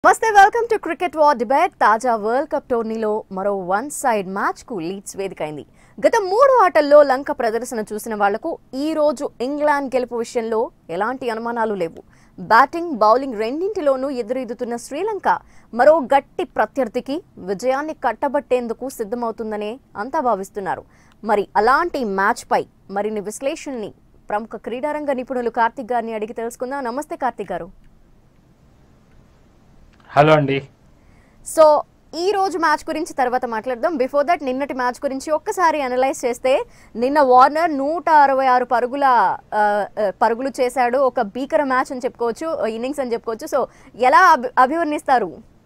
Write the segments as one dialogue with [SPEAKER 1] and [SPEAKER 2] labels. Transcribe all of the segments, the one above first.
[SPEAKER 1] నమస్తే welcome to cricket war debate తాజా world cup టోర్నీలో మరో వన్ సైడ్ మ్యాచ్ కు లీడ్స్ వేదికైంది గత మూడు ఆటల్లో లంక ప్రదర్శన చూసిన వాళ్లకు ఈ రోజు ఇంగ్లాండ్ గెలుపు విషయంలో ఎలాంటి అనుమానాలు లేవు బ్యాటింగ్ బౌలింగ్ రెండింటిలోనూ ఎదురెదుతున్న శ్రీలంక మరో గట్టి ప్రత్యర్థికి విజయాన్ని కట్టబట్టేందుకు సిద్ధమవుతుందనే అంతా భావిస్తున్నారు మరి అలాంటి మ్యాచ్ పై మరిన్ని విశ్లేషణని ప్రముఖ క్రీడారంగ నిపుణులు కార్తిక్ గారిని అడిగి తెలుసుకుందాం నమస్తే కార్తిక్ గారు
[SPEAKER 2] హలో అండి
[SPEAKER 1] సో ఈ రోజు మ్యాచ్ గురించి తర్వాత మాట్లాడదాం బిఫోర్ దట్ నిన్నటి మ్యాచ్ గురించి ఒక్కసారి అనలైజ్ చేస్తే నిన్న వార్నర్ నూట అరవై ఆరు పరుగుల ఆ, ఆ, పరుగులు చేశాడు ఒక భీకర మ్యాచ్ అని చెప్పుకోవచ్చు ఇన్నింగ్స్ అని చెప్పుకోవచ్చు సో ఎలా అభి- అభివర్ణిస్తారు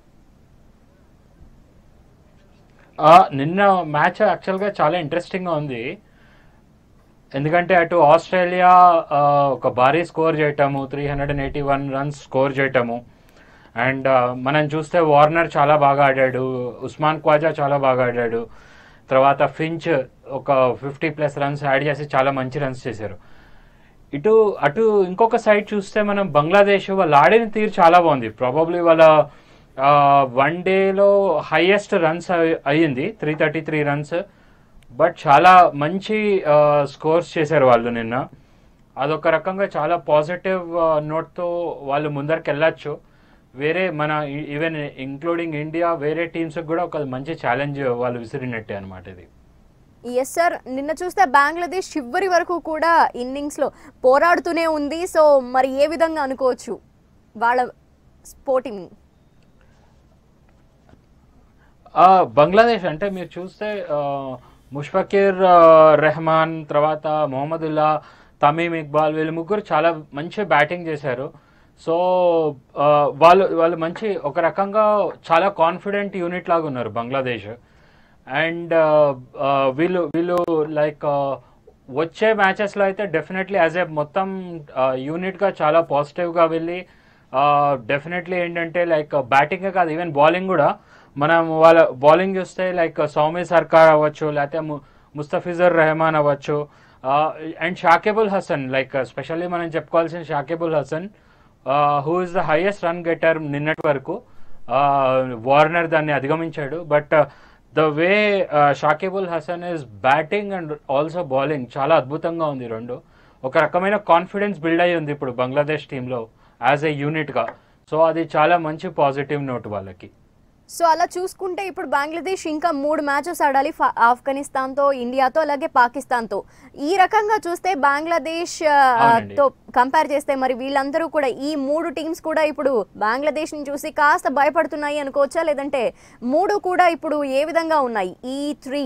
[SPEAKER 2] ఆ, నిన్న మ్యాచ్ యాక్చువల్గా చాలా ఇంట్రెస్టింగ్గా ఉంది ఎందుకంటే అటు ఆస్ట్రేలియా ఆ, ఒక భారీ స్కోర్ చేయటము three hundred and eighty one runs score చేయటము అండ్ మనం చూస్తే వార్నర్ చాలా బాగా ఆడాడు ఉస్మాన్ క్వాజా చాలా బాగా ఆడాడు తర్వాత ఫించ్ ఒక ఫిఫ్టీ ప్లస్ రన్స్ యాడ్ చేసి చాలా మంచి రన్స్ చేశారు ఇటు అటు ఇంకొక సైడ్ చూస్తే మనం బంగ్లాదేశ్ వాళ్ళు ఆడిన తీరు చాలా బాగుంది ప్రాబబ్లీ వాళ్ళ వన్ డేలో హైయెస్ట్ రన్స్ అయ్యింది three thirty three runs but చాలా మంచి స్కోర్స్ చేశారు వాళ్ళు నిన్న అదొక రకంగా చాలా పాజిటివ్ నోట్తో వాళ్ళు ముందరికి వెళ్ళొచ్చు వేరే మన ఈవెన్ ఇంక్లూడింగ్ ఇండియా వేరే టీమ్స్కి కూడా ఒక మంచి ఛాలెంజ్ వాళ్ళు విసిరినట్టే అనమాట ఇది
[SPEAKER 1] ఎస్ సార్ నిన్న చూస్తే బంగ్లాదేశ్ చివరి వరకు కూడా ఇన్నింగ్స్ లో పోరాడుతూనే ఉంది సో మరి ఏ విధంగా అనుకోవచ్చు వాళ్ళ స్పోర్టింగ్
[SPEAKER 2] ఆ, బంగ్లాదేశ్ అంటే మీరు చూస్తే ఆ, ముష్ఫకీర్ ఆ, రెహమాన్ తర్వాత మొహమ్మదుల్లా తమీమ్ ఇక్బాల్ వీళ్ళు ముగ్గురు చాలా మంచి బ్యాటింగ్ చేశారు సో ఆ, వాళ్ళు వాళ్ళు మంచి ఒక రకంగా చాలా కాన్ఫిడెంట్ యూనిట్ లాగా ఉన్నారు బంగ్లాదేశ్ అండ్ వీళ్ళు వీళ్ళు లైక్ వచ్చే మ్యాచెస్లో అయితే డెఫినెట్లీ యాజ్ ఏ మొత్తం యూనిట్గా చాలా పాజిటివ్గా వెళ్ళి డెఫినెట్లీ ఏంటంటే లైక్ బ్యాటింగే కాదు ఈవెన్ బౌలింగ్ కూడా మనం వాళ్ళ బౌలింగ్ చూస్తే లైక్ సౌమి సర్కార్ అవ్వచ్చు లేకపోతే ము- ముస్తఫిజుర్ రెహమాన్ అవ్వచ్చు and Shakibul Hasan like specially మనం చెప్పుకోవాల్సిన Shakibul Hasan who is the highest run getter నిన్నటి వరకు వార్నర్ దాన్ని అధిగమించాడు but the way Shakibul Hasan is batting and also bowling చాలా అద్భుతంగా ఉంది రెండు ఒక రకమైన కాన్ఫిడెన్స్ బిల్డ్ అయ్యి ఉంది ఇప్పుడు బంగ్లాదేశ్ టీంలో యాజ్ ఏ యూనిట్గా సో అది చాలా మంచి పాజిటివ్ నోట్ వాళ్ళకి
[SPEAKER 1] సో అలా చూసుకుంటే ఇప్పుడు బంగ్లాదేశ్ ఇంకా మూడు మ్యాచెస్ ఆడాలి ఫా- ఆఫ్ఘనిస్తాన్తో ఇండియాతో అలాగే పాకిస్తాన్తో ఈ రకంగా చూస్తే బంగ్లాదేశ్ ఆ,
[SPEAKER 2] అవునండి.
[SPEAKER 1] తో కంపేర్ చేస్తే మరి వీళ్ళందరూ కూడా ఈ మూడు టీమ్స్ కూడా ఇప్పుడు బంగ్లాదేశ్ ని చూసి కాస్త భయపడుతున్నాయి అనుకోవచ్చా లేదంటే మూడు కూడా ఇప్పుడు ఏ విధంగా ఉన్నాయి ఈ త్రీ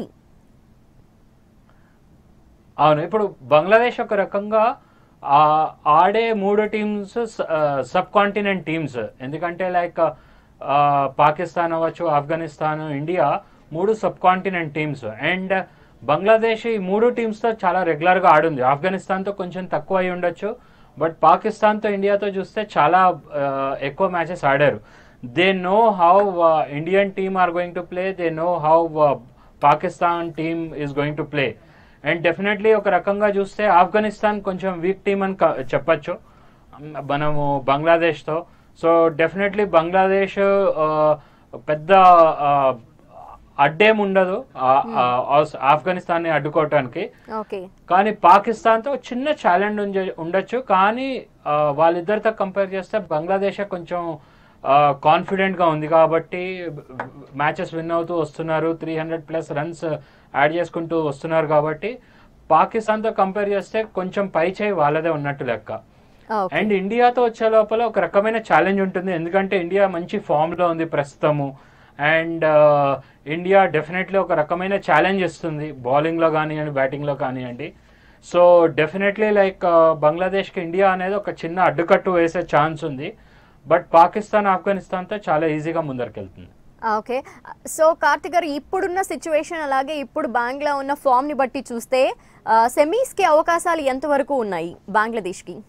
[SPEAKER 2] అవును ఇప్పుడు బంగ్లాదేశ్ ఒక రకంగా ఆ, ఆడే మూడు టీమ్స్ సబ్ కాంటినెంట్ టీమ్స్ ఎందుకంటే లైక్ పాకిస్తాన్ అవ్వచ్చు ఆఫ్ఘనిస్తాన్ ఇండియా మూడు subcontinent teams and Bangladesh ఈ మూడు టీమ్స్తో చాలా రెగ్యులర్గా ఆడుంది ఆఫ్ఘనిస్తాన్తో కొంచెం తక్కువ అయి ఉండొచ్చు బట్ పాకిస్తాన్తో ఇండియాతో చూస్తే చాలా ఆ, ఎక్కువ మ్యాచెస్ ఆడారు they know how Indian team are going to play they know how Pakistan team is going to play and definitely ఒక రకంగా చూస్తే ఆఫ్ఘనిస్తాన్ కొంచెం వీక్ టీమ్ అని క- చెప్పొచ్చు మనము బంగ్లాదేశ్తో సో డెఫినెట్లీ బంగ్లాదేశ్ ఆ, పెద్ద ఆ, అడ్డేం ఉండదు ఆ- ఆ, ఆస్- ఆఫ్ఘనిస్తాన్ని అడ్డుకోవటానికి
[SPEAKER 1] ఓకే
[SPEAKER 2] కానీ పాకిస్తాన్తో చిన్న ఛాలెంజ్ ఉంజ- ఉండొచ్చు కానీ ఆ, వాళ్ళిద్దరితో కంపేర్ చేస్తే బంగ్లాదేశ్ కొంచెం కాన్ఫిడెంట్గా ఉంది కాబట్టి మ్యాచెస్ విన్ అవుతూ వస్తున్నారు three hundred plus runs add చేసుకుంటూ వస్తున్నారు కాబట్టి పాకిస్తాన్తో కంపేర్ చేస్తే కొంచెం పై చేయి వాళ్ళదే ఉన్నట్టు లెక్క
[SPEAKER 1] ఓకే
[SPEAKER 2] అండ్ ఇండియాతో వచ్చే లోపల ఒక రకమైన ఛాలెంజ్ ఉంటుంది ఎందుకంటే ఇండియా మంచి ఫామ్లో ఉంది ప్రస్తుతము అండ్ ఇండియా డెఫినెట్లీ ఒక రకమైన ఛాలెంజ్ ఇస్తుంది బౌలింగ్లో కానివ్వండి బ్యాటింగ్లో కానివ్వండి సో డెఫినెట్లీ లైక్ బంగ్లాదేశ్కి ఇండియా అనేది ఒక చిన్న అడ్డుకట్టు వేసే ఛాన్స్ ఉంది బట్ పాకిస్తాన్ ఆఫ్ఘనిస్తాన్తో చాలా ఈజీగా ముందరికెళ్తుంది
[SPEAKER 1] ఓకే సో కార్తిక్ గారు ఇప్పుడున్న సిచ్యువేషన్ అలాగే ఇప్పుడు బంగ్లా ఉన్న ఫామ్ ని బట్టి చూస్తే సెమీస్ కి అవకాశాలు ఎంతవరకు ఉన్నాయి బంగ్లాదేశ్ కి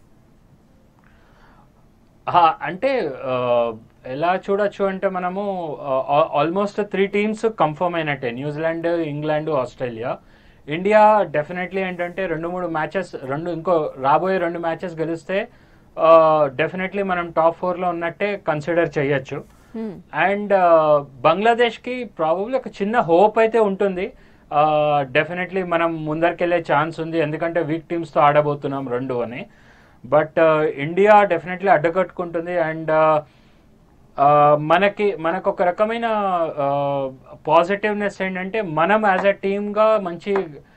[SPEAKER 2] ఆ, అంటే ఆ, ఎలా చూడొచ్చు అంటే మనము ఆల్మోస్ట్ త్రీ టీమ్స్ కన్ఫర్మ్ అయినట్టే New Zealand England Australia India definitely ఏంటంటే రెండు మూడు మ్యాచెస్ రెండు ఇంకో రాబోయే రెండు మ్యాచెస్ గెలిస్తే డెఫినెట్లీ మనం టాప్ ఫోర్లో ఉన్నట్టే కన్సిడర్ చేయొచ్చు అండ్ బంగ్లాదేశ్ కి ప్రాబబ్లీ ఒక చిన్న హోప్ అయితే ఉంటుంది డెఫినెట్లీ మనం ముందరికెళ్ళే ఛాన్స్ ఉంది ఎందుకంటే వీక్ టీమ్స్ తో ఆడబోతున్నాం రెండు అని బట్ ఇండియా డెఫినెట్లీ అడ్డకట్టుకుంటుంది అండ్ మనకి మనకు ఒక రకమైన పాజిటివ్నెస్ ఏంటంటే మనం యాజ్ అ టీమ్గా మంచి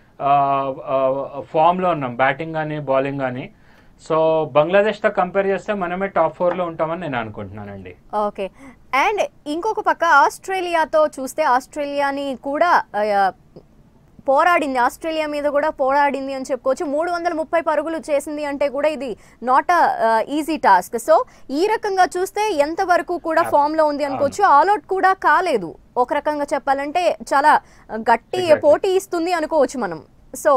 [SPEAKER 2] ఫామ్లో ఉన్నాం బ్యాటింగ్ కానీ బౌలింగ్ కానీ సో బంగ్లాదేశ్తో కంపేర్ చేస్తే మనమే టాప్ ఫోర్లో ఉంటామని నేను అనుకుంటున్నానండి
[SPEAKER 1] ఓకే అండ్ ఇంకొక పక్క ఆస్ట్రేలియాతో చూస్తే ఆస్ట్రేలియాని కూడా ఆ, పోరాడింది ఆస్ట్రేలియా మీద కూడా పోరాడింది అని చెప్పుకోవచ్చు మూడు వందల ముప్పై పరుగులు చేసింది అంటే కూడా ఇది not a easy task so ఈ రకంగా చూస్తే ఎంతవరకు కూడా ఫామ్ లో ఉంది అనుకోవచ్చు ఆల్అౌట్ కూడా కాలేదు ఒక రకంగా చెప్పాలంటే చాలా గట్టి
[SPEAKER 2] Exactly.
[SPEAKER 1] పోటీ ఇస్తుంది అనుకోవచ్చు మనం సో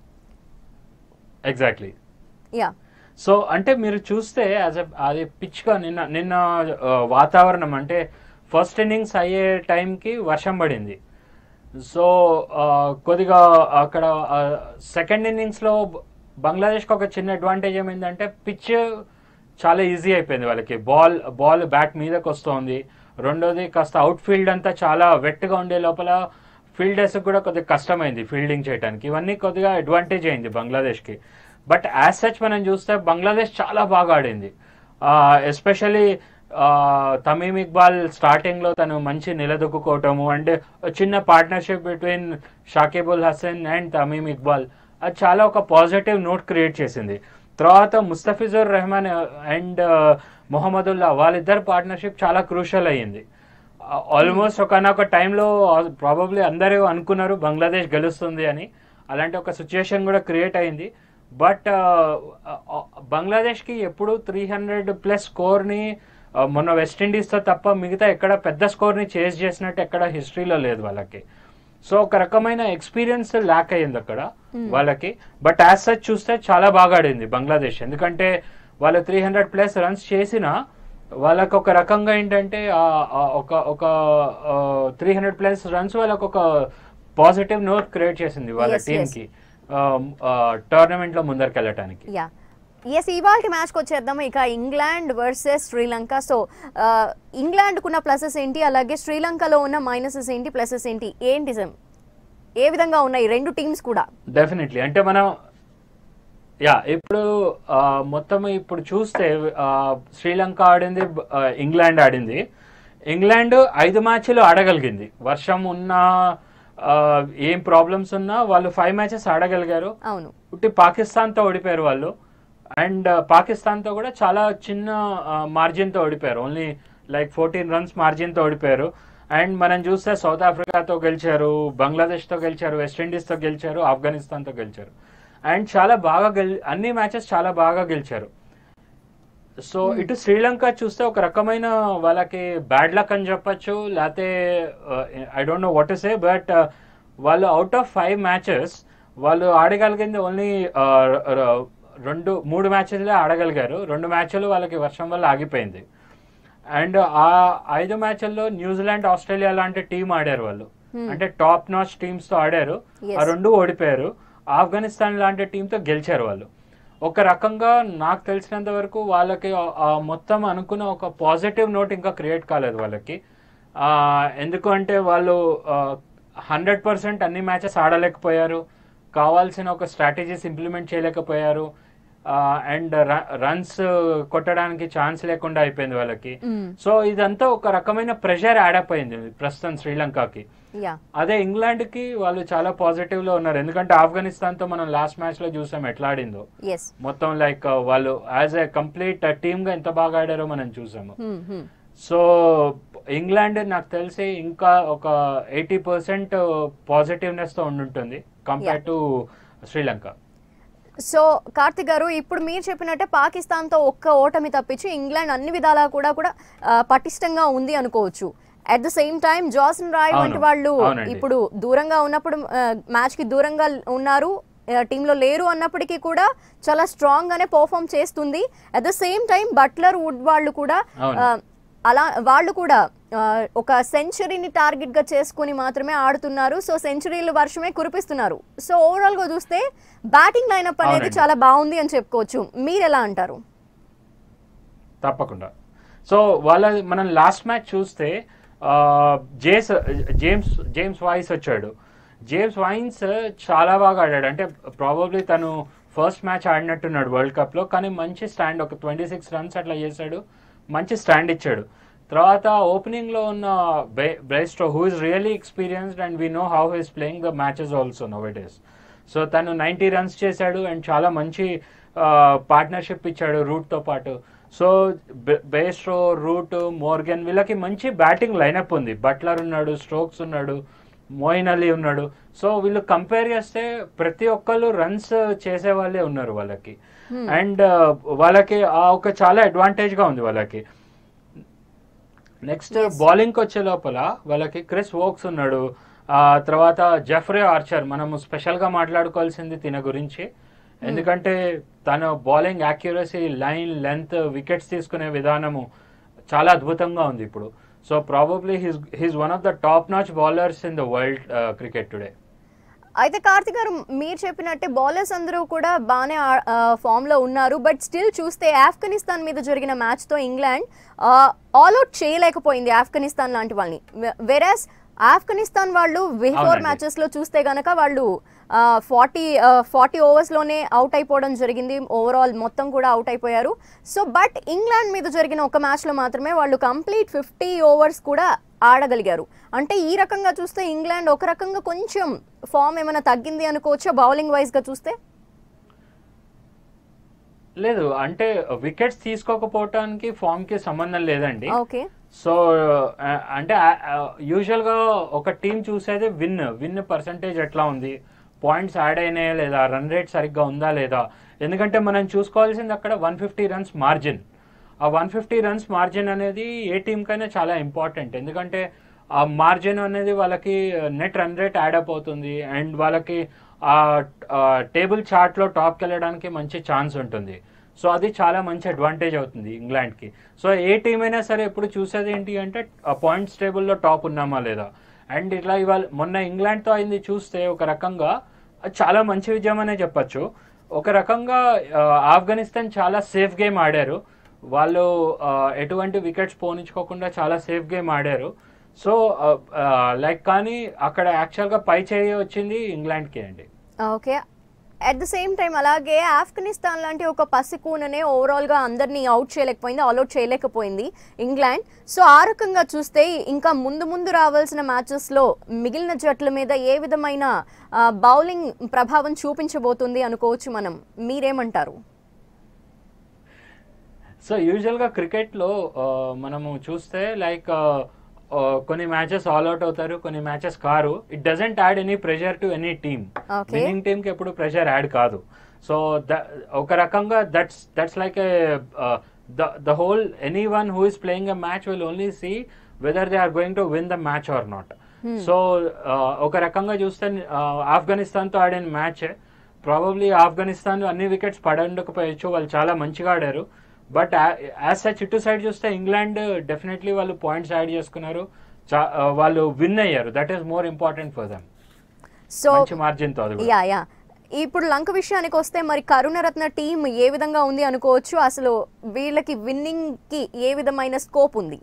[SPEAKER 2] ఎగ్జాక్ట్లీ
[SPEAKER 1] యా
[SPEAKER 2] సో అంటే మీరు చూస్తే యాజ్ అది పిచ్గా నిన్న నిన్న ఆ, వాతావరణం అంటే ఫస్ట్ ఇన్నింగ్స్ అయ్యే టైంకి వర్షం పడింది సో ఆ, కొద్దిగా అక్కడ సెకండ్ ఇన్నింగ్స్లో బంగ్లాదేశ్కి ఒక చిన్న అడ్వాంటేజ్ ఏమైందంటే పిచ్ చాలా ఈజీ అయిపోయింది వాళ్ళకి బాల్ బాల్ బ్యాట్ మీదకి వస్తుంది రెండోది కాస్త అవుట్ ఫీల్డ్ అంతా చాలా వెట్గా ఉండే లోపల ఫీల్డర్స్ కూడా కొద్దిగా కష్టమైంది ఫీల్డింగ్ చేయడానికి ఇవన్నీ కొద్దిగా అడ్వాంటేజ్ అయింది బంగ్లాదేశ్కి బట్ యాజ్ సచ్ మనం చూస్తే బంగ్లాదేశ్ చాలా బాగా ఆడింది ఎస్పెషలీ తమీమ్ ఇక్బాల్ స్టార్టింగ్ లో తను మంచి నిలదొక్కుకోవటము అంటే చిన్న partnership between Shakibul Hasan and Tamim Iqbal అది చాలా ఒక పాజిటివ్ నోట్ క్రియేట్ చేసింది తర్వాత ముస్తఫిజుర్ రెహమాన్ అండ్ మొహమ్మదుల్లా వాళ్ళిద్దరు పార్ట్నర్షిప్ చాలా క్రూషల్ అయ్యింది ఆల్మోస్ట్ ఒకనొక టైంలో ప్రాబబ్లీ అందరూ అనుకున్నారు బంగ్లాదేశ్ గెలుస్తుంది అని అలాంటి ఒక సిచ్యుయేషన్ కూడా క్రియేట్ అయింది బట్ బంగ్లాదేశ్కి ఎప్పుడు త్రీ హండ్రెడ్ ప్లస్ స్కోర్ని మొన్న వెస్టిండీస్తో తప్ప మిగతా ఎక్కడ పెద్ద స్కోర్ని చేజ్ చేసినట్టు ఎక్కడ హిస్టరీలో లేదు వాళ్ళకి సో ఒక రకమైన ఎక్స్పీరియన్స్ ల్యాక్ అయ్యింది అక్కడ వాళ్ళకి బట్ యాజ్ సచ్ చూస్తే చాలా బాగా ఆడింది బంగ్లాదేశ్ ఎందుకంటే వాళ్ళు త్రీ హండ్రెడ్ ప్లస్ రన్స్ చేసినా వాళ్ళకి ఒక రకంగా ఏంటంటే ఆ- ఆ ఒక ఒక త్రీ హండ్రెడ్ ప్లస్ రన్స్ వాళ్ళకి ఒక పాజిటివ్ నోట్ క్రియేట్ చేసింది వాళ్ళ
[SPEAKER 1] Yes,
[SPEAKER 2] టీమ్
[SPEAKER 1] yes.
[SPEAKER 2] కి టోర్నమెంట్ లో ముందరికి వెళ్ళటానికి
[SPEAKER 1] యా ఎస్ ఇవాళ మ్యాచ్కి వచ్చేద్దాము ఇక ఇంగ్లాండ్ వర్సెస్ శ్రీలంక సో ఇంగ్లాండ్కు ఉన్న ప్లసెస్ ఏంటి అలాగే శ్రీలంకలో ఉన్న మైనసెస్ ఏంటి ప్లసెస్ ఏంటి ఏంటి సార్ ఏ విధంగా ఉన్నాయి రెండు టీమ్స్ కూడా
[SPEAKER 2] డెఫినెట్లీ అంటే మనం యా ఇప్పుడు ఆ, మొత్తం ఇప్పుడు చూస్తే ఆ, శ్రీలంక ఆడింది ఆ, ఇంగ్లాండ్ ఆడింది ఇంగ్లాండ్ ఐదు మ్యాచ్లు ఆడగలిగింది వర్షం ఉన్నా ఆ, ఏం ప్రాబ్లమ్స్ ఉన్నా వాళ్ళు ఫైవ్ మ్యాచెస్ ఆడగలిగారు
[SPEAKER 1] అవును
[SPEAKER 2] ఉట్టి పాకిస్తాన్తో ఓడిపోయారు వాళ్ళు అండ్ పాకిస్తాన్తో కూడా చాలా చిన్న మార్జిన్తో ఓడిపోయారు ఓన్లీ లైక్ ఫోర్టీన్ రన్స్ మార్జిన్తో ఓడిపోయారు అండ్ మనం చూస్తే సౌత్ ఆఫ్రికాతో గెలిచారు బంగ్లాదేశ్తో గెలిచారు వెస్టిండీస్తో గెలిచారు ఆఫ్ఘనిస్తాన్తో గెలిచారు అండ్ చాలా బాగా గెలి అన్ని మ్యాచెస్ చాలా బాగా గెలిచారు సో ఇటు శ్రీలంక చూస్తే ఒక రకమైన వాళ్ళకి బ్యాడ్ లక్ అని చెప్పొచ్చు లేకపోతే I don't know what say but వాళ్ళు అవుట్ ఆఫ్ ఫైవ్ మ్యాచెస్ వాళ్ళు ఆడగలిగింది ఓన్లీ రెండు మూడు మ్యాచెస్లే ఆడగలిగారు రెండు మ్యాచ్లు వాళ్ళకి వర్షం వల్ల ఆగిపోయింది అండ్ ఆ ఐదు మ్యాచ్ల్లో న్యూజిలాండ్ ఆస్ట్రేలియా లాంటి టీం ఆడారు వాళ్ళు అంటే టాప్ నాచ్ టీమ్స్ తో ఆడారు
[SPEAKER 1] Yes.
[SPEAKER 2] ఆ రెండు ఓడిపోయారు ఆఫ్ఘనిస్తాన్ లాంటి టీంతో గెలిచారు వాళ్ళు ఒక రకంగా నాకు తెలిసినంత వరకు వాళ్ళకి ఆ- ఆ మొత్తం అనుకున్న ఒక పాజిటివ్ నోట్ ఇంకా క్రియేట్ కాలేదు వాళ్ళకి ఆ, ఎందుకు అంటే వాళ్ళు హండ్రెడ్ పర్సెంట్ అన్ని మ్యాచెస్ ఆడలేకపోయారు కావాల్సిన ఒక స్ట్రాటజీస్ ఇంప్లిమెంట్ చేయలేకపోయారు అండ్ రన్స్ కొట్టడానికి ఛాన్స్ లేకుండా అయిపోయింది వాళ్ళకి
[SPEAKER 1] మ్మ్.
[SPEAKER 2] సో ఇదంతా ఒక రకమైన ప్రెషర్ యాడప్ అయింది ప్రస్తుతం శ్రీలంకకి
[SPEAKER 1] యా
[SPEAKER 2] అదే ఇంగ్లాండ్ కి వాళ్ళు చాలా పాజిటివ్ లో ఉన్నారు ఎందుకంటే ఆఫ్ఘనిస్తాన్ తో మనం లాస్ట్ మ్యాచ్ లో చూసాం ఎట్లా ఆడిందో
[SPEAKER 1] ఎస్
[SPEAKER 2] మొత్తం లైక్ వాళ్ళు యాజ్ ఎ కంప్లీట్ టీమ్ గా ఎంత బాగా ఆడారో మనం చూసాము సో ఇంగ్లాండ్ నాకు తెలిసి ఇంకా ఒక ఎయిటీ పర్సెంట్ పాజిటివ్నెస్ తో ఉండుంటుంది compare to Sri Lanka
[SPEAKER 1] so Karthik గారు ఇప్పుడు మీరు చెప్పినట్టే పాకిస్తాన్తో ఒక్క ఓటమి తప్పించి ఇంగ్లాండ్ అన్ని విధాలా కూడా కూడా ఆ, పటిష్టంగా ఉంది అనుకోవచ్చు at the same time Jason Roy
[SPEAKER 2] అవును.
[SPEAKER 1] వంటి వాళ్ళు
[SPEAKER 2] అవునండి.
[SPEAKER 1] ఇప్పుడు దూరంగా ఉన్నప్పుడు మ్యాచ్ కి దూరంగా ఉన్నారు టీంలో లేరు అన్నప్పటికీ కూడా చాలా స్ట్రాంగ్ గానే పర్ఫామ్ చేస్తుంది at the same time Buttler Wood వాళ్ళు కూడా
[SPEAKER 2] అవును.
[SPEAKER 1] ఆ, అలా వాళ్ళు కూడా ఆ, ఒక సెంచరీని టార్గెట్ గా చేసుకుని మాత్రమే ఆడుతున్నారు సో సెంచరీలు వర్షమే కురిపిస్తున్నారు సో ఓవరాల్ గా చూస్తే బ్యాటింగ్ లైనప్ అనేది
[SPEAKER 2] అవునండి.
[SPEAKER 1] చాలా బాగుంది అని చెప్పుకోవచ్చు మీరు ఎలా అంటారు
[SPEAKER 2] తప్పకుండా సో వాళ్ళ మనం లాస్ట్ మ్యాచ్ చూస్తే ఆ, జేస్ జేమ్స్ జేమ్స్ వాయిస్ వచ్చాడు జేమ్స్ వైన్స్ చాలా బాగా ఆడాడు అంటే ప్రాబబ్లీ తను ఫస్ట్ మ్యాచ్ ఆడినట్టున్నాడు వరల్డ్ కప్లో కానీ మంచి స్టాండ్ ఒక ట్వంటీ సిక్స్ రన్స్ అట్లా చేశాడు మంచి స్టాండ్ ఇచ్చాడు తర్వాత ఓపెనింగ్లో ఉన్న Bairstow who is really experienced and we know how he's playing the matches also now it is so తను నైంటీ రన్స్ చేశాడు అండ్ చాలా మంచి పార్ట్నర్షిప్ ఇచ్చాడు రూట్తో పాటు సో బేస్ట్రో రూట్ మోర్గన్ వీళ్ళకి మంచి బ్యాటింగ్ లైనప్ ఉంది బట్లర్ ఉన్నాడు స్ట్రోక్స్ ఉన్నాడు మోయిన్ అలీ ఉన్నాడు సో వీళ్ళు కంపేర్ చేస్తే ప్రతి ఒక్కళ్ళు రన్స్ చేసే వాళ్ళే ఉన్నారు వాళ్ళకి అండ్ వాళ్ళకి ఆ ఒక చాలా అడ్వాంటేజ్ గా ఉంది వాళ్ళకి నెక్స్ట్
[SPEAKER 1] Yes.
[SPEAKER 2] బౌలింగ్ వచ్చే లోపల వాళ్ళకి క్రిస్ వోక్స్ ఉన్నాడు ఆ తర్వాత జెఫ్రే ఆర్చర్ మనము స్పెషల్ గా మాట్లాడుకోవాల్సింది తిన గురించి ఎందుకంటే తన bowling accuracy line length wickets తీసుకునే విధానము చాలా అద్భుతంగా ఉంది ఇప్పుడు so probably his his one of the top notch bowlers in the world cricket today
[SPEAKER 1] అయితే కార్తిక్ గారు మీరు చెప్పినట్టే బౌలర్స్ అందరూ కూడా బాగానే ఫామ్ లో ఉన్నారు బట్ స్టిల్ చూస్తే ఆఫ్ఘనిస్తాన్ మీద జరిగిన మ్యాచ్ తో ఇంగ్లాండ్ ఆల్అౌట్ చేయలేకపోయింది ఆఫ్ఘనిస్తాన్ లాంటి వాళ్ళని వెరాస్ ఆఫ్ఘనిస్తాన్ వాళ్ళు బిఫోర్
[SPEAKER 2] అవునండి.
[SPEAKER 1] మ్యాచెస్ లో చూస్తే గనక వాళ్ళు ఫార్టీ ఫార్టీ ఓవర్స్ లోనే అవుట్ అయిపోవడం జరిగింది ఓవరాల్ మొత్తం కూడా అవుట్ అయిపోయారు సో బట్ ఇంగ్లాండ్ మీద జరిగిన ఒక మ్యాచ్ లో మాత్రమే వాళ్ళు కంప్లీట్ ఫిఫ్టీ ఓవర్స్ కూడా ఆడగలిగారు అంటే ఈ రకంగా చూస్తే ఇంగ్లాండ్ ఒక రకంగా కొంచెం ఫామ్ ఏమైనా తగ్గింది అనుకోవచ్చా బౌలింగ్ వైజ్ గా చూస్తే
[SPEAKER 2] లేదు అంటే వికెట్స్ తీసుకోకపోవటానికి ఫామ్ కి సంబంధం లేదండి
[SPEAKER 1] ఓకే
[SPEAKER 2] సో ఆ, అంటే యూజువల్ గా ఒక టీం చూసేది విన్ విన్ పర్సంటేజ్ ఎట్లా ఉంది పాయింట్స్ యాడ్ అయినాయా లేదా రన్ రేట్ సరిగ్గా ఉందా లేదా ఎందుకంటే మనం చూసుకోవాల్సింది అక్కడ వన్ ఫిఫ్టీ రన్స్ మార్జిన్ ఆ వన్ ఫిఫ్టీ రన్స్ మార్జిన్ అనేది ఏ టీం కైనా చాలా ఇంపార్టెంట్ ఎందుకంటే ఆ మార్జిన్ అనేది వాళ్ళకి net run rate add up అవుతుంది అండ్ వాళ్ళకి ఆ టేబుల్ చార్ట్లో టాప్కి వెళ్ళడానికి మంచి ఛాన్స్ ఉంటుంది సో అది చాలా మంచి అడ్వాంటేజ్ అవుతుంది ఇంగ్లాండ్కి సో ఏ టీం అయినా సరే ఎప్పుడు చూసేది ఏంటి అంటే ఆ పాయింట్స్ టేబుల్లో టాప్ ఉన్నామా లేదా అండ్ ఇట్లా ఇవాళ మొన్న ఇంగ్లాండ్తో అయింది చూస్తే ఒక రకంగా అది చాలా మంచి విజయం అనే చెప్పొచ్చు ఒక రకంగా ఆ, ఆఫ్ఘనిస్తాన్ చాలా సేఫ్ గేమ్ ఆడారు వాళ్ళు ఆ, ఎటువంటి వికెట్స్ పోనించుకోకుండా చాలా సేఫ్ గేమ్ ఆడారు సో లైక్ కానీ అక్కడ యాక్చువల్గా పై చేయి వచ్చింది ఇంగ్లాండ్కి అండి
[SPEAKER 1] okay at the same time అలాగే ఆఫ్ఘనిస్తాన్ లాంటి ఒక పసికూననే ఓవరాల్గా అందరినీ అవుట్ చేయలేకపోయింది ఆల్అౌట్ చేయలేకపోయింది ఇంగ్లాండ్ సో ఆ రకంగా చూస్తే ఇంకా ముందు ముందు రావాల్సిన మ్యాచెస్లో మిగిలిన జట్ల మీద ఏ విధమైన బౌలింగ్ ప్రభావం చూపించబోతుంది అనుకోవచ్చు మనం మీరేమంటారు
[SPEAKER 2] సో యూజువల్గా క్రికెట్లో మనము చూస్తే లైక్ కొన్ని మ్యాచెస్ ఆల్ అవుట్ అవుతారు కొన్ని మ్యాచెస్ కారు it doesn't add any pressure to any team
[SPEAKER 1] Okay.
[SPEAKER 2] Winning team కి ఎప్పుడు ప్రెషర్ యాడ్ కాదు సో ఒక రకంగా that's that's like the the whole any one who is playing a match will only see whether they are going to win the match or not so ఒక రకంగా చూస్తే ఆఫ్ఘనిస్తాన్ తో ఆడిన మ్యాచ్ ప్రాబబ్లీ ఆఫ్ఘనిస్తాన్ అన్ని wickets పడకపోయచ్చు వాళ్ళు చాలా మంచిగా ఆడారు బట్ యాజ్ సచ్ ఇటు సైడ్ చూస్తే ఇంగ్లాండ్ డెఫినెట్లీ వాళ్ళు పాయింట్స్ యాడ్ చేసుకున్నారు చా- ఆ, వాళ్ళు విన్ అయ్యారు that is more important for them
[SPEAKER 1] so
[SPEAKER 2] మంచి మార్జిన్ తో అది కూడా.
[SPEAKER 1] యా యా ఇప్పుడు లంక విషయానికి వస్తే మరి కరుణరత్న టీం ఏ విధంగా ఉంది అనుకోవచ్చు అసలు వీళ్ళకి విన్నింగ్ కి ఏ విధమైన స్కోప్ ఉంది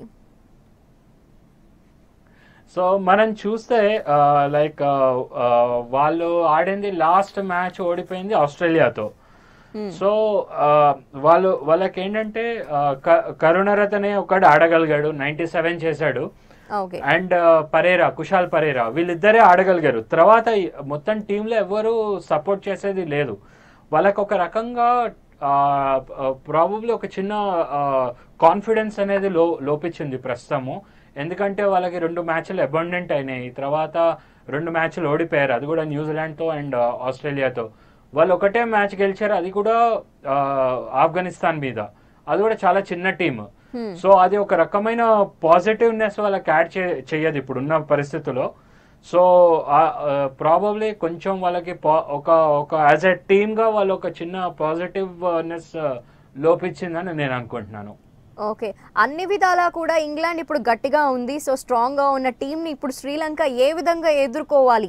[SPEAKER 2] సో మనం చూస్తే లైక్ వాళ్ళు ఆడింది లాస్ట్ మ్యాచ్ ఓడిపోయింది ఆస్ట్రేలియాతో సో వాళ్ళు వాళ్ళకి ఏంటంటే ఆ, క- కరుణరత్ అనే ఒకడు ఆడగలిగాడు నైన్టీ సెవెన్ చేశాడు
[SPEAKER 1] ఓకే
[SPEAKER 2] అండ్ పరేరా కుషాల్ పరేరా వీళ్ళిద్దరే ఆడగలిగారు తర్వాత ఈ మొత్తం టీంలో ఎవరు సపోర్ట్ చేసేది లేదు వాళ్ళకి ఒక రకంగా ప్రాబబ్లీ ఒక చిన్న కాన్ఫిడెన్స్ అనేది లో లోపించింది ప్రస్తుతము ఎందుకంటే వాళ్ళకి రెండు మ్యాచ్లు అబండెంట్ అయినాయి తర్వాత రెండు మ్యాచ్లు ఓడిపోయారు అది కూడా న్యూజిలాండ్తో అండ్ ఆస్ట్రేలియాతో వాళ్ళు ఒకటే మ్యాచ్ గెలిచారు అది కూడా ఆ, ఆఫ్ఘనిస్తాన్ మీద అది కూడా చాలా చిన్న టీం సో అది ఒక రకమైన పాజిటివ్నెస్ వాళ్ళకి యాడ్ చేయదు ఇప్పుడున్న పరిస్థితుల్లో సో ప్రాబబ్లీ కొంచెం వాళ్ళకి pa- ఒక ఒక యాజ్ ఎ టీమ్ గా వాళ్ళు ఒక చిన్న పాజిటివ్నెస్ లోపించిందని నేను అనుకుంటున్నాను
[SPEAKER 1] ఓకే అన్ని విధాలా కూడా ఇంగ్లాండ్ ఇప్పుడు గట్టిగా ఉంది సో స్ట్రాంగ్ గా ఉన్న టీం ని ఇప్పుడు శ్రీలంక ఏ విధంగా ఎదుర్కోవాలి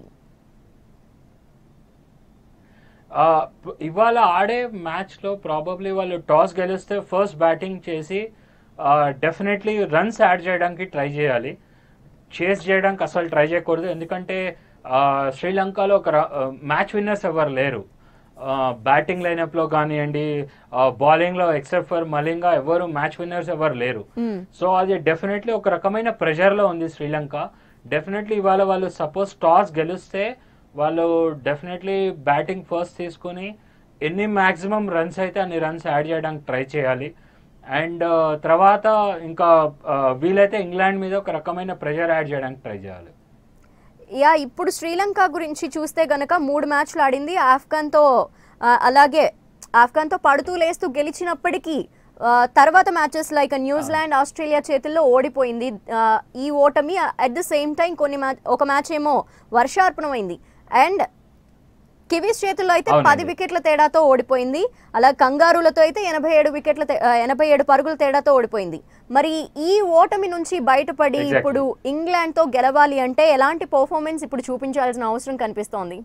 [SPEAKER 2] ఆ, ప- ఇవాళ ఆడే మ్యాచ్ లో ప్రాబబ్లీ వాళ్ళు టాస్ గెలిస్తే ఫస్ట్ బ్యాటింగ్ చేసి డెఫినెట్లీ రన్స్ యాడ్ చేయడానికి ట్రై చేయాలి చేస్ చేయడానికి అసలు ట్రై చేయకూడదు ఎందుకంటే ఆ, శ్రీలంకలో ఒక మ్యాచ్ విన్నర్స్ ఎవరు లేరు బ్యాటింగ్ లైనప్లో కానివ్వండి బౌలింగ్లో ఎక్సెప్ట్ ఫర్ మలింగా ఎవరు మ్యాచ్ విన్నర్స్ ఎవరు లేరు
[SPEAKER 1] మ్మ్.
[SPEAKER 2] సో అది డెఫినెట్లీ ఒక రకమైన ప్రెషర్లో ఉంది శ్రీలంక డెఫినెట్లీ ఇవాళ వాళ్ళు సపోజ్ టాస్ గెలిస్తే వాళ్ళు డెఫినెట్లీ బ్యాటింగ్ ఫస్ట్ తీసుకుని ఎన్ని మ్యాక్సిమం రన్స్ అయితే అన్ని రన్స్ యాడ్ చేయడానికి ట్రై చేయాలి అండ్ తర్వాత ఇంకా ఆ, వీలైతే ఇంగ్లాండ్ మీద ఒక రకమైన ప్రెషర్ యాడ్ చేయడానికి ట్రై చేయాలి
[SPEAKER 1] యా ఇప్పుడు శ్రీలంక గురించి చూస్తే గనక మూడు మ్యాచ్లు ఆడింది ఆఫ్ఘన్తో ఆ, అలాగే ఆఫ్ఘన్తో పడుతూ లేస్తూ గెలిచినప్పటికీ ఆ, తర్వాత మ్యాచెస్ లైక్ న్యూజిలాండ్ ఆస్ట్రేలియా చేతుల్లో ఓడిపోయింది ఆ, ఈ ఓటమి అట్ ద సేమ్ టైం కొన్ని మ్యాచ్ ఒక మ్యాచ్ ఏమో వర్షార్పణమైంది అండ్ కివీస్ చేతుల్లో అయితే
[SPEAKER 2] అవునండి.
[SPEAKER 1] పది వికెట్ల తేడాతో ఓడిపోయింది అలా కంగారులతో అయితే ఎనభై ఏడు వికెట్ల తే- ఆ, ఎనభై ఏడు పరుగుల తేడాతో ఓడిపోయింది మరి ఈ ఓటమి నుంచి బయటపడి
[SPEAKER 2] Exactly.
[SPEAKER 1] ఇప్పుడు ఇంగ్లాండ్ తో గెలవాలి అంటే ఎలాంటి పర్ఫార్మెన్స్ ఇప్పుడు చూపించాల్సిన అవసరం కనిపిస్తోంది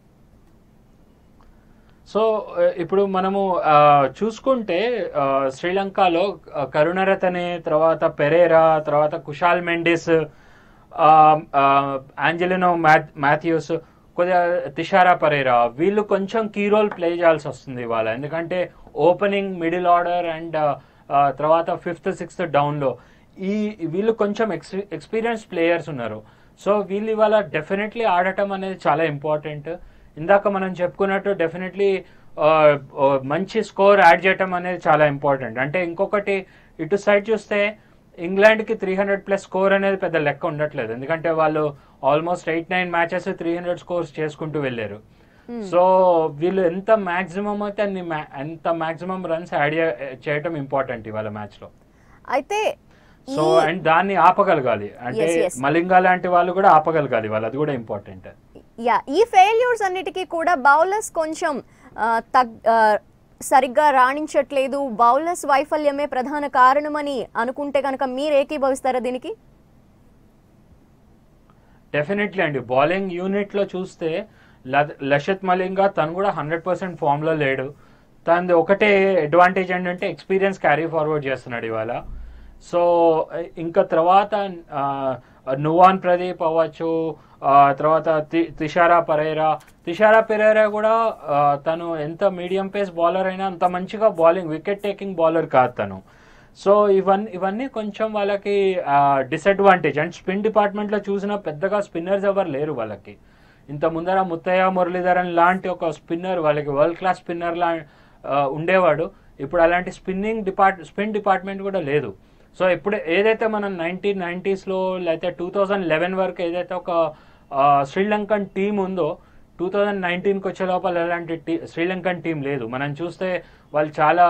[SPEAKER 2] సో ఆ, ఇప్పుడు మనము ఆ, చూసుకుంటే ఆ, శ్రీలంకలో ఆ, కరుణరతనే తర్వాత పెరేరా తర్వాత కుషాల్ మెండిస్ ఆ, ఆ, ఆంజెలినో మ్యాథ్ మాథ్యూస్ కొద్దిగా తిషారా పరేరా వీళ్ళు కొంచెం కీ రోల్ ప్లే చేయాల్సి వస్తుంది ఇవాళ ఎందుకంటే ఓపెనింగ్ మిడిల్ ఆర్డర్ అండ్ తర్వాత ఫిఫ్త్ సిక్స్త్ డౌన్లో ఈ వీళ్ళు కొంచెం ఎక్స్ ఎక్స్పీరియన్స్ ప్లేయర్స్ ఉన్నారు సో వీళ్ళు ఇవాళ డెఫినెట్లీ ఆడటం అనేది చాలా ఇంపార్టెంట్ ఇందాక మనం చెప్పుకున్నట్టు డెఫినెట్లీ మంచి స్కోర్ యాడ్ చేయటం అనేది చాలా ఇంపార్టెంట్ అంటే ఇంకొకటి ఇటు సైడ్ చూస్తే ఇంగ్లాండ్కి త్రీ హండ్రెడ్ ప్లస్ స్కోర్ అనేది పెద్ద లెక్క ఉండట్లేదు ఎందుకంటే వాళ్ళు almost eight nine matches three hundred scores చేసుకుంటూ వెళ్ళారు సో వీళ్ళు ఎంత మాక్సిమం అయితే అన్ని ma- ఎంత మాక్సిమం రన్స్ యాడ్ చేయటం ఇంపార్టెంట్ ఇవాళ మ్యాచ్ లో
[SPEAKER 1] అయితే
[SPEAKER 2] సో అండ్ దాన్ని ఆపగలగాలి అంటే
[SPEAKER 1] Yes, yes.
[SPEAKER 2] మలింగా లాంటి వాళ్ళు కూడా ఆపగలగాలి వాళ్ళు అది కూడా ఇంపార్టెంట్
[SPEAKER 1] యా ఈ ఫెయిల్యూర్స్ అన్నిటికీ కూడా బౌలర్స్ కొంచెం ఆ, తగ్ ఆ, సరిగ్గా రాణించట్లేదు బౌలర్స్ వైఫల్యమే ప్రధాన కారణమని అనుకుంటే కనుక మీరు ఏకీభవిస్తారా దీనికి
[SPEAKER 2] డెఫినెట్లీ అండి బౌలింగ్ యూనిట్ లో చూస్తే ల- లషత్ మలింగా తను కూడా హండ్రెడ్ పర్సెంట్ ఫామ్ లో లేడు తనది ఒకటే అడ్వాంటేజ్ ఏంటంటే ఎక్స్పీరియన్స్ క్యారీ ఫార్వర్డ్ చేస్తున్నాడు ఇవాళ సో ఇంకా తర్వాత ఆ, నువాన్ ప్రదీప్ అవ్వచ్చు ఆ, తర్వాత తి- తిషారా పరేరా తిషారా పెరేరా కూడా ఆ, తను ఎంత మీడియం పేస్ బౌలర్ అయినా అంత మంచిగా బౌలింగ్ వికెట్ టేకింగ్ బౌలర్ కాదు తను సో ఇవన్నీ ఇవన్నీ కొంచెం వాళ్ళకి డిసడ్వాంటేజ్ అండ్ స్పిన్ డిపార్ట్మెంట్లో చూసినా పెద్దగా స్పిన్నర్స్ ఎవరు లేరు వాళ్ళకి ఇంత ముందర ముత్తయ్య మురళీధరన్ లాంటి ఒక స్పిన్నర్ వాళ్ళకి వరల్డ్ క్లాస్ స్పిన్నర్ లా ఆ, ఉండేవాడు ఇప్పుడు అలాంటి స్పిన్నింగ్ డిపార్ట్ స్పిన్ డిపార్ట్మెంట్ కూడా లేదు సో ఇప్పుడు ఏదైతే మనం నైన్టీన్ నైంటీస్లో లేకపోతే టూ థౌజండ్ లెవెన్ వరకు ఏదైతే ఒక ఆ, శ్రీలంకన్ టీం ఉందో టూ థౌజండ్ నైన్టీన్కి వచ్చే లోపల అలాంటి టీ శ్రీలంకన్ టీం లేదు మనం చూస్తే వాళ్ళు చాలా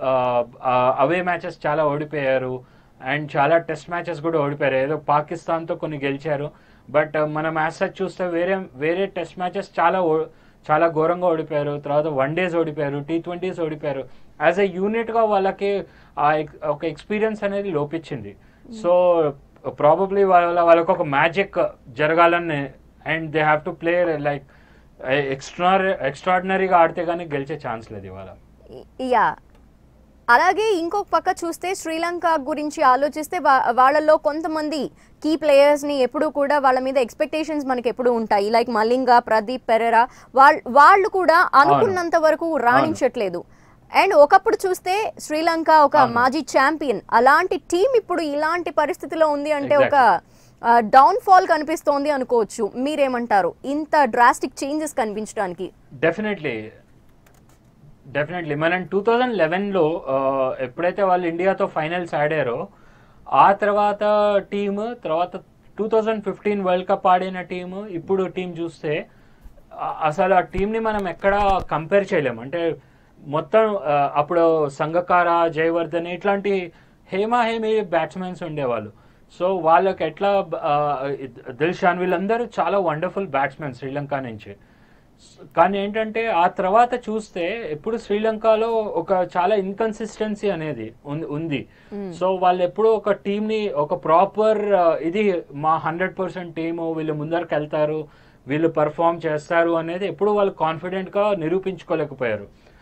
[SPEAKER 2] అవే మ్యాచెస్ చాలా ఓడిపోయారు అండ్ చాలా టెస్ట్ మ్యాచెస్ కూడా ఓడిపోయారు ఏదో పాకిస్తాన్తో కొన్ని గెలిచారు బట్ మన మ్యాచ్ చూస్తే వేరే వేరే టెస్ట్ మ్యాచెస్ చాలా ఓ- చాలా ఘోరంగా ఓడిపోయారు తర్వాత వన్ డేస్ ఓడిపోయారు టీ ట్వంటీస్ ఓడిపోయారు యాజ్ ఎ యూనిట్గా వాళ్ళకి ఆ ఎక్- ఒక ఎక్స్పీరియన్స్ అనేది లోపించింది సో ప్రాబబ్లీ వాళ్ళ వాళ్ళకి ఒక మ్యాజిక్ జరగాలని and they have to play like extra ఎక్స్ట్రాడినరీగా ఆడితే కానీ గెలిచే ఛాన్స్ లేదు ఇవాళ
[SPEAKER 1] యా అలాగే ఇంకొక పక్క చూస్తే శ్రీలంక గురించి ఆలోచిస్తే వా- వాళ్ళలో కొంతమంది కీ ప్లేయర్స్ని ఎప్పుడు కూడా వాళ్ళ మీద ఎక్స్పెక్టేషన్స్ మనకి ఎప్పుడు ఉంటాయి లైక్ మలింగా ప్రదీప్ పెరెరా వాళ్ళ వాళ్ళు కూడా అనుకున్నంత వరకు రాణించట్లేదు అండ్ ఒకప్పుడు చూస్తే శ్రీలంక ఒక
[SPEAKER 2] అవును.
[SPEAKER 1] మాజీ ఛాంపియన్ అలాంటి టీం ఇప్పుడు ఇలాంటి పరిస్థితిలో ఉంది అంటే ఒక డౌన్ ఫాల్ కనిపిస్తోంది అనుకోవచ్చు మీరేమంటారు ఇంత డ్రాస్టిక్ చేంజెస్ కనిపించడానికి
[SPEAKER 2] డెఫినెట్లీ డెఫినెట్లీ మనం టూ థౌజండ్ లెవెన్లో ఎప్పుడైతే వాళ్ళు ఇండియాతో ఫైనల్స్ ఆడారో ఆ తర్వాత టీమ్ తర్వాత two thousand fifteen world cup ఆడిన టీము ఇప్పుడు టీం చూస్తే ఆ- అసలు ఆ టీంని మనం ఎక్కడ కంపేర్ చేయలేము అంటే మొత్తం ఆ, అప్పుడు సంగకార జయవర్ధన్ ఇట్లాంటి హేమా హేమి బ్యాట్స్మెన్స్ ఉండేవాళ్ళు సో వాళ్ళకి ఎట్లా ఆ, దిల్షాన్ వీళ్ళందరూ చాలా వండర్ఫుల్ బ్యాట్స్మెన్ శ్రీలంక నుంచి కానీ ఏంటంటే ఆ తర్వాత చూస్తే ఎప్పుడు శ్రీలంకలో ఒక చాలా ఇన్కన్సిస్టెన్సీ అనేది ఉన్- ఉంది సో వాళ్ళు ఎప్పుడు ఒక టీమ్ ని ఒక ప్రాపర్ ఇది మా హండ్రెడ్ పర్సెంట్ టీము వీళ్ళు ముందరికి వెళ్తారు వీళ్ళు పర్ఫామ్ చేస్తారు అనేది ఎప్పుడు వాళ్ళు కాన్ఫిడెంట్ గా నిరూపించుకోలేకపోయారు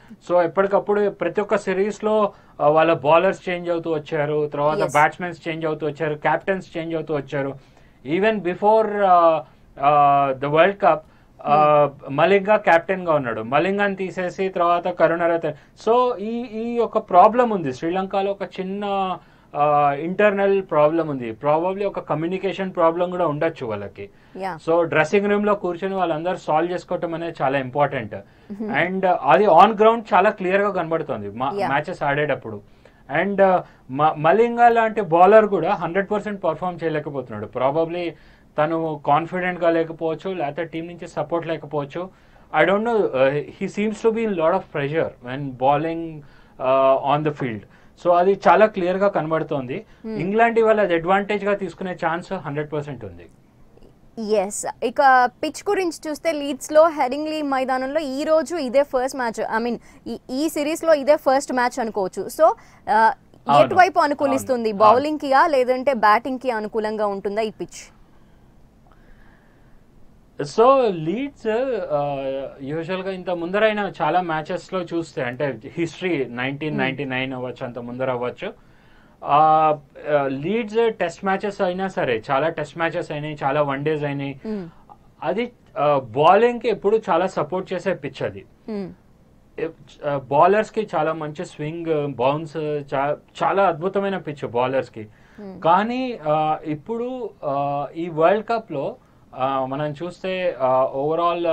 [SPEAKER 2] సో ఎప్పటికప్పుడు ప్రతి ఒక్క సిరీస్ లో ఆ, వాళ్ళ బౌలర్స్ చేంజ్ అవుతూ వచ్చారు తర్వాత
[SPEAKER 1] Yes.
[SPEAKER 2] బ్యాట్స్మెన్స్ చేంజ్ అవుతూ వచ్చారు కెప్టెన్స్ చేంజ్ అవుతూ వచ్చారు even before the world cup Malinga captain గా ఉన్నాడు మలింగాని తీసేసి తర్వాత కరుణరతన్ సో ఈ ఈ ఒక ప్రాబ్లం ఉంది శ్రీలంకలో ఒక చిన్న ఇంటర్నల్ ప్రాబ్లం ఉంది ప్రాబబ్లీ ఒక కమ్యూనికేషన్ ప్రాబ్లం కూడా ఉండొచ్చు వాళ్ళకి
[SPEAKER 1] యా
[SPEAKER 2] సో డ్రెస్సింగ్ రూమ్ లో కూర్చొని వాళ్ళందరూ సాల్వ్ చేసుకోవటం అనేది చాలా ఇంపార్టెంట్ అండ్ అది ఆన్ గ్రౌండ్ చాలా క్లియర్ గా కనబడుతుంది
[SPEAKER 1] Yeah.
[SPEAKER 2] మ్యాచెస్ ఆడేటప్పుడు అండ్ మలింగా లాంటి బౌలర్ కూడా హండ్రెడ్ పర్సెంట్ పర్ఫామ్ చేయలేకపోతున్నాడు ప్రాబబ్లీ తను కాన్ఫిడెంట్ గా లేకపోవచ్చు లేకపోతే టీం నుంచి సపోర్ట్ లేకపోవచ్చు I don't know he seems to be in lot of pressure when bowling on the field so అది చాలా క్లియర్ గా కనబడుతోంది ఇంగ్లాండ్ ఇవాళ అది అడ్వాంటేజ్ గా తీసుకునే ఛాన్స్ హండ్రెడ్ పర్సెంట్ ఉంది
[SPEAKER 1] ఎస్ ఇక పిచ్ గురించి చూస్తే లీడ్స్ లో హెరింగ్లీ మైదానంలో ఈ రోజు ఇదే ఫస్ట్ మ్యాచ్ ఐ మీన్ ఈ సిరీస్ లో ఇదే ఫస్ట్ మ్యాచ్ అనుకోవచ్చు సో
[SPEAKER 2] అవును.
[SPEAKER 1] ఎటువైపు అనుకూలిస్తుంది
[SPEAKER 2] అవును.
[SPEAKER 1] బౌలింగ్ కియా లేదంటే బ్యాటింగ్ కి అనుకూలంగా ఉంటుందా ఈ పిచ్
[SPEAKER 2] సో లీడ్స్ యూజువల్ గా ఇంత ముందరైన చాలా మ్యాచెస్ లో చూస్తే అంటే హిస్టరీ నైన్టీన్ నైన్టీ నైన్ అవ్వచ్చు అంత ముందర అవ్వచ్చు లీడ్స్ టెస్ట్ మ్యాచెస్ అయినా సరే చాలా టెస్ట్ మ్యాచెస్ అయినాయి చాలా వన్ డేస్ అయినాయి అది బౌలింగ్ కి ఎప్పుడు చాలా సపోర్ట్ చేసే పిచ్ అది బౌలర్స్ కి చాలా మంచి స్వింగ్ బౌన్స్ చాలా అద్భుతమైన పిచ్ బౌలర్స్ కి కానీ ఆ, ఇప్పుడు ఆ, ఈ వరల్డ్ కప్ లో ఆ, మనం చూస్తే ఓవరాల్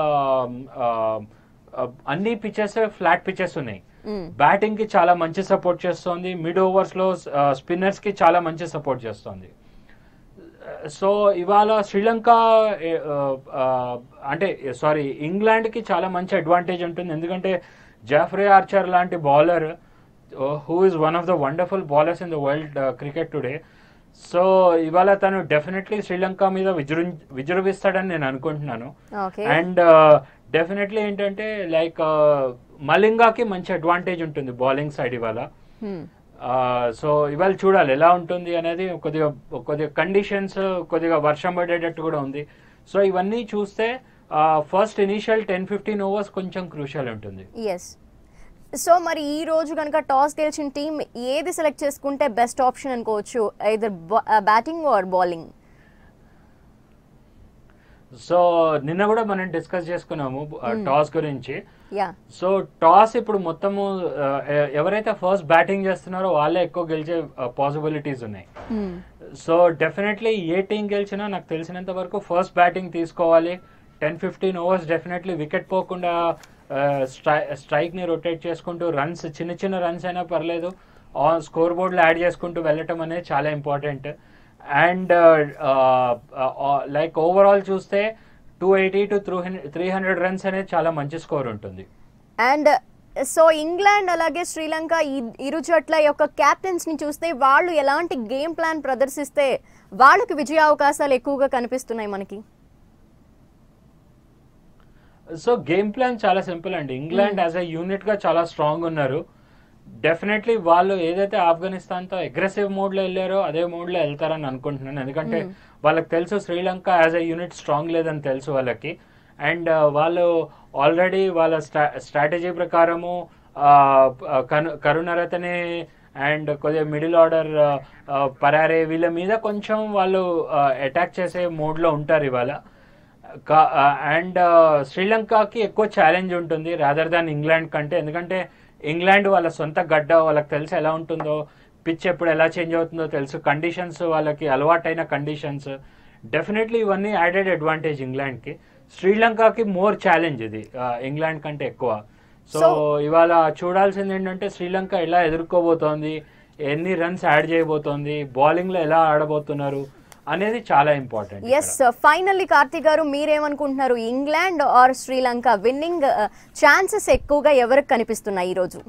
[SPEAKER 2] అన్ని పిచెస్ ఫ్లాట్ పిచెస్ ఉన్నాయి బ్యాటింగ్ కి చాలా మంచి సపోర్ట్ చేస్తోంది మిడ్ ఓవర్స్ లో స్పిన్నర్స్ కి చాలా మంచి సపోర్ట్ చేస్తోంది సో ఇవాళ శ్రీలంక ఏ, ఆ, ఆ, అంటే సారీ ఇంగ్లాండ్ కి చాలా మంచి అడ్వాంటేజ్ ఉంటుంది ఎందుకంటే జాఫ్రే ఆర్చర్ లాంటి bowler who is one of the wonderful bowlers in the world cricket today so ఇవాళ తను డెఫినెట్లీ శ్రీలంక మీద విజృ విజృంభిస్తాడని నేను అనుకుంటున్నాను
[SPEAKER 1] ఓకే
[SPEAKER 2] అండ్ డెఫినెట్లీ ఏంటంటే లైక్ మలింగాకి మంచి అడ్వాంటేజ్ ఉంటుంది బౌలింగ్ సైడ్ ఇవాళ సో ఇవాళ చూడాలి ఎలా ఉంటుంది అనేది కొద్దిగా కొద్దిగా కండిషన్స్ కొద్దిగా వర్షం పడేటట్టు కూడా ఉంది సో ఇవన్నీ చూస్తే first initial ten fifteen overs కొంచెం క్రూషియల్ ఉంటుంది
[SPEAKER 1] ఎస్ సో మరి ఈ రోజు కనుక టాస్ గెలిచిన టీం ఏది సెలెక్ట్ చేసుకుంటే బెస్ట్ ఆప్షన్ అనుకోవచ్చు either batting or bowling
[SPEAKER 2] so నిన్న కూడా మనం డిస్కస్ చేసుకున్నాము టాస్ గురించి
[SPEAKER 1] యా
[SPEAKER 2] సో టాస్ ఇప్పుడు మొత్తము ఆ, ఎ- ఎవరైతే ఫస్ట్ బ్యాటింగ్ చేస్తున్నారో వాళ్ళే ఎక్కువ గెలిచే పాసిబిలిటీస్ ఉన్నాయి సో డెఫినెట్లీ ఏ టీం గెలిచినా నాకు తెలిసినంత వరకు ఫస్ట్ బ్యాటింగ్ తీసుకోవాలి ten fifteen overs definitely wicket పోకుండా స్ట్రైక్ ని రొటేట్ చేసుకుంటూ రన్స్ చిన్న చిన్న రన్స్ అయినా పర్లేదు స్కోర్ బోర్డ్ లో యాడ్ చేసుకుంటూ వెళ్ళటం అనేది చాలా ఇంపార్టెంట్ అండ్ లైక్ ఓవరాల్ చూస్తే two eighty to three three hundred runs అనేది చాలా మంచి స్కోర్ ఉంటుంది
[SPEAKER 1] అండ్ సో ఇంగ్లాండ్ అలాగే శ్రీలంక ఈ ఇరు జట్ల యొక్క క్యాప్టెన్స్ ని చూస్తే వాళ్ళు ఎలాంటి గేమ్ ప్లాన్ ప్రదర్శిస్తే వాళ్ళకి విజయ అవకాశాలు ఎక్కువగా కనిపిస్తున్నాయి మనకి
[SPEAKER 2] సో గేమ్ ప్లాన్ చాలా సింపుల్ అండి ఇంగ్లాండ్ యాజ్ అ యూనిట్ గా చాలా స్ట్రాంగ్ ఉన్నారు డెఫినెట్లీ వాళ్ళు ఏదైతే ఆఫ్ఘనిస్తాన్ తో అగ్రెసివ్ మోడ్ లో వెళ్ళారో అదే మోడ్ లో వెళ్తారని అనుకుంటున్నాను ఎందుకంటే వాళ్ళకి తెలుసు Sri Lanka as a unit strong లేదని తెలుసు వాళ్ళకి అండ్ వాళ్ళు ఆల్రెడీ వాళ్ళ స్ట్రాటజీ ప్రకారము ఆ, ఆ, కను- కరుణరతనే అండ్ కొద్దిగా మిడిల్ ఆర్డర్ పరారే వీళ్ళ మీద కొంచెం వాళ్ళు అటాక్ చేసే మోడ్ లో ఉంటారు ఇవాళ అండ్ శ్రీలంకకి ఎక్కువ ఛాలెంజ్ ఉంటుంది రాదర్ దాన్ ఇంగ్లాండ్ కంటే ఎందుకంటే ఇంగ్లాండ్ వాళ్ళ సొంత గడ్డ వాళ్ళకి తెలుసు ఎలా ఉంటుందో పిచ్ ఎప్పుడు ఎలా చేంజ్ అవుతుందో తెలుసు కండిషన్స్ వాళ్ళకి అలవాటైన కండిషన్స్ డెఫినెట్లీ ఇవన్నీ యాడెడ్ అడ్వాంటేజ్ ఇంగ్లాండ్కి శ్రీలంకకి మోర్ ఛాలెంజ్ ఇది ఆ, ఇంగ్లాండ్ కంటే ఎక్కువ సో
[SPEAKER 1] So-
[SPEAKER 2] ఇవాళ చూడాల్సింది ఏంటంటే శ్రీలంక ఎలా ఎదుర్కోబోతోంది ఎన్ని రన్స్ యాడ్ చేయబోతోంది బౌలింగ్ లో ఎలా ఆడబోతున్నారు అనేది చాలా important
[SPEAKER 1] yes finally Karthik garu మీరేమనుకుంటున్నారు England or Sri Lanka winning chances ఎక్కువగా ఎవరికి కనిపిస్తున్నాయి ఈ రోజు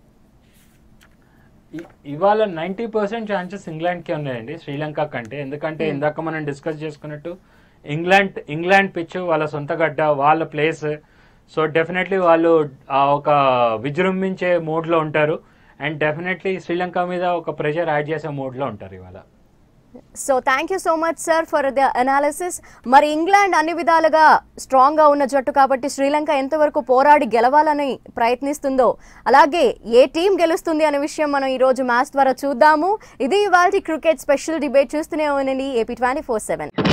[SPEAKER 2] ఇ- ఇవాళ నైంటీ పర్సెంట్ ఛాన్సెస్ ఇంగ్లాండ్ కి ఉన్నాయండి శ్రీలంక కంటే ఎందుకంటే ఇందాక మనం డిస్కస్ చేసుకున్నట్టు ఇంగ్లాండ్ ఇంగ్లాండ్ పిచ్ వాళ్ళ సొంత గడ్డ వాళ్ళ ప్లేస్ సో డెఫినెట్లీ వాళ్ళు ఆ ఒక విజృంభించే మోడ్ లో ఉంటారు అండ్ డెఫినెట్లీ శ్రీలంక మీద ఒక ప్రెషర్ యాడ్ చేసే మోడ్ లో ఉంటారు ఇవాళ
[SPEAKER 1] so thank you so much sir for the analysis మరి ఇంగ్లాండ్ అన్ని విధాలుగా స్ట్రాంగ్గా ఉన్న జట్టు కాబట్టి శ్రీలంక ఎంతవరకు పోరాడి గెలవాలని ప్రయత్నిస్తుందో అలాగే ఏ టీం గెలుస్తుంది అనే విషయం మనం ఈరోజు మ్యాచ్ ద్వారా చూద్దాము ఇది ఇవాళ క్రికెట్ స్పెషల్ డిబేట్ చూస్తూనే ఉండండి ఏపీ ట్వంటీ ఫోర్ సెవెన్